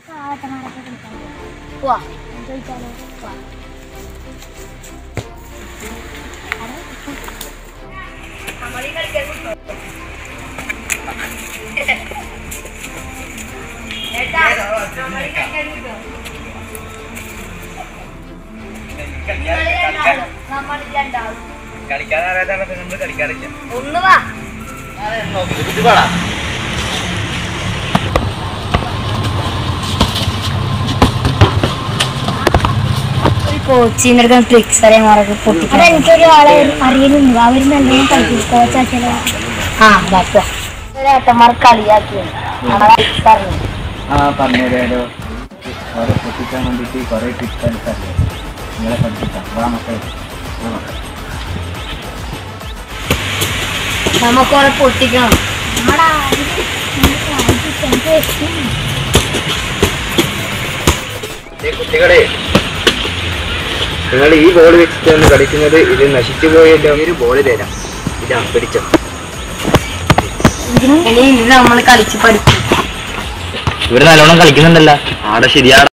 ഏട്ടന്മാരൊക്കെ കളിക്കാൻ പോവാ ചോദിച്ചാലോ കളിക്കാൻ അറിയാതെ നമ്മൾ കളിക്കാറില്ല ഒന്ന് വാ കോച്ചിന്റെ അടുത്ത് ട്രിക്സ് അറിയാൻ പൊട്ടിക്കണം അവിടെ എനിക്കൊരു ആളെ അറിയുന്നുണ്ട് അവർ നല്ലോണം കളിക്കും കോച്ചാച്ചലോ ആ ബാപ്പ ഏട്ടന്മാർ കളിയാക്കി പറഞ്ഞു ആ പറഞ്ഞുതരാലോ കുറെ പൊട്ടിക്കാൻ വേണ്ടിയിട്ട് കുറെ ടിപ്സ് എടുത്തല്ലേ നിങ്ങളെ പഠിപ്പിക്കാം വാ മക്കളെ വാ മക്കളെ. നമുക്കവിടെ പൊട്ടിക്കണം നമ്മുടെ എനിക്ക് ഏ കുട്ടികളെ നിങ്ങൾ ഈ ബോൾ വെച്ചിട്ടാണ് കളിക്കുന്നത് ഇത് നശിച്ചു പോയല്ലോ ഒരു ബോൾ തരാം ഇതാ പിടിച്ചോ ഇനി ഇത് നമ്മൾ കളിച്ച് പഠിക്കും ഇവര് നല്ലോണം കളിക്കുന്നുണ്ടല്ലോ ആടെ ശരിയാ